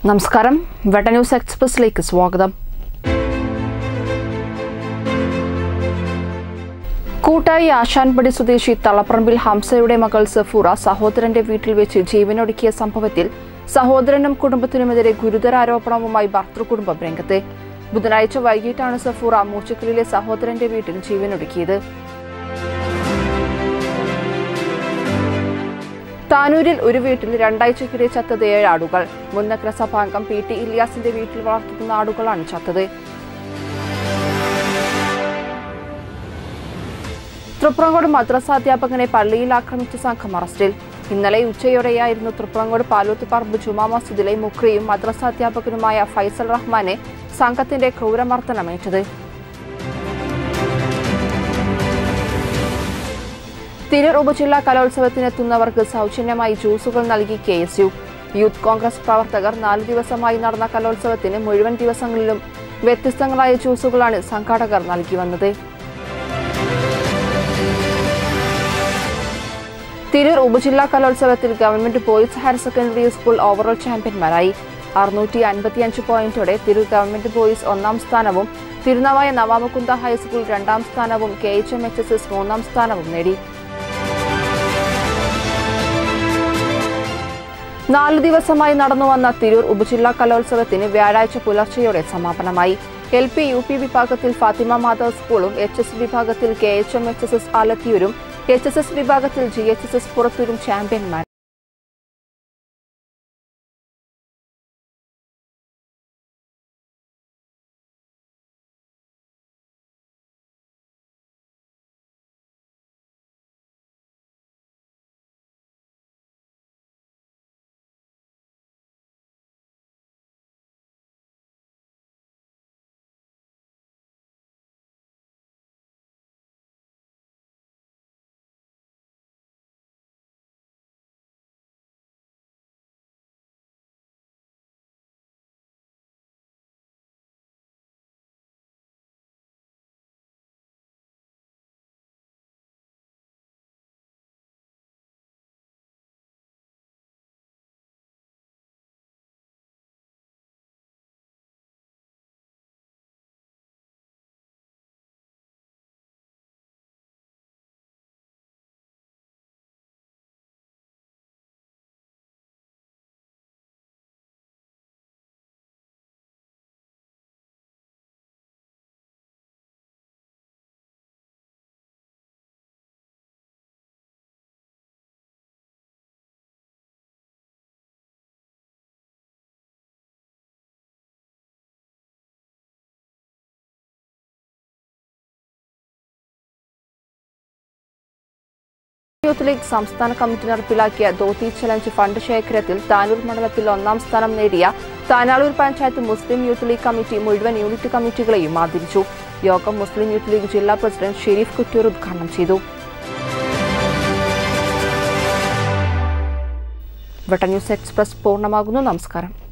നമസ്കാരം വെട്ട ന്യൂസ് എക്സ്പ്രസിലേക്ക് സ്വാഗതം കൂട്ടായി ആശാൻപടി സ്വദേശി തളപ്പറമ്പിൽ ഹംസയുടെ മകൾ സഫൂറ സഹോദരന്റെ വീട്ടിൽ വെച്ച് ജീവനൊടുക്കിയ സംഭവത്തിൽ സഹോദരനും കുടുംബത്തിനുമെതിരെ ഗുരുതര ആരോപണവുമായി ഭർത്തൃകുടുംബം രംഗത്ത് ബുധനാഴ്ച വൈകിട്ടാണ് സഫൂറ മൂച്ചക്കലിലെ സഹോദരന്റെ വീട്ടിൽ ജീവനൊടുക്കിയത് താനൂരിൽ ഒരു വീട്ടിൽ രണ്ടാഴ്ചക്കിടെ ചത്തത് ഏഴ് ആടുകൾ മുൻ നഗരസഭാംഗം പി ടി ഇല്യാസിന്റെ വീട്ടിൽ വളർത്തുന്ന ആടുകളാണ് ചത്തത് തൃപ്രങ്ങോട് മദ്രസാധ്യാപകനെ പള്ളിയിൽ ആക്രമിച്ച സംഘം അറസ്റ്റിൽ ഇന്നലെ ഉച്ചയോടെയായിരുന്നു തൃപ്രങ്ങോട് പാലൂത്തുപറമ്പ് ജുമാ മസ്ജിദിലെ മുക്രിയും മദ്രസാധ്യാപകനുമായ ഫൈസൽ റഹ്മാനെ സംഘത്തിന്റെ ക്രൂരമർദ്ദനമേറ്റത് തിരൂർ ഉപജില്ലാ കലോത്സവത്തിനെത്തുന്നവർക്ക് സൗജന്യമായി ജ്യൂസുകൾ നൽകി K S U Youth Congress പ്രവർത്തകർ നാല് ദിവസമായി നടന്ന കലോത്സവത്തിന് മുഴുവൻ ദിവസങ്ങളിലും വ്യത്യസ്തങ്ങളായ ജ്യൂസുകളാണ് സംഘാടകർ നൽകി വന്നത് തിരൂർ ഉപജില്ലാ കലോത്സവത്തിൽ government boys higher secondary school overall ചാമ്പ്യന്മാരായി അറുന്നൂറ്റി അൻപത്തിയഞ്ച് പോയിന്റോടെ തിരൂർ ഗവൺമെന്റ് ബോയ്സ് ഒന്നാം സ്ഥാനവും തിരുനാവായ നവാമകുന്ദ ഹൈസ്കൂൾ രണ്ടാം സ്ഥാനവും K H M H S S മൂന്നാം സ്ഥാനവും നേടി നാലു ദിവസമായി നടന്നുവന്ന തിരൂർ ഉപജില്ലാ കലോത്സവത്തിന് വ്യാഴാഴ്ച പുലർച്ചെയോടെ സമാപനമായി എൽ പി യു പി വിഭാഗത്തിൽ ഫാത്തിമ മാധവ് സ്കൂളും എച്ച് എസ് വിഭാഗത്തിൽ K H M H S S ആലത്തിയൂരും എച്ച് എസ് എസ് വിഭാഗത്തിൽ ജി എച്ച് എസ് എസ് പുറത്തൂരും ചാമ്പ്യന്മാർ യൂത്ത് ലീഗ് സംസ്ഥാന കമ്മിറ്റി നടപ്പിലാക്കിയ ധോത്തി ചലഞ്ച് ഫണ്ട് ശേഖരത്തിൽ താനൂർ മണ്ഡലത്തിൽ ഒന്നാം സ്ഥാനം നേടിയ താനാളൂർ പഞ്ചായത്ത് മുസ്ലിം യൂത്ത് ലീഗ് കമ്മിറ്റി മുഴുവൻ യൂണിറ്റ് കമ്മിറ്റികളെയും ആദരിച്ചു യോഗം മുസ്ലിം യൂത്ത് ലീഗ് ജില്ലാ പ്രസിഡന്റ് ഷെരീഫ് കുറ്റൂർ ഉദ്ഘാടനം ചെയ്തു വെട്ട ന്യൂസ് എക്സ്പ്രസ് പൂർണ്ണമാകുന്നു നമസ്കാരം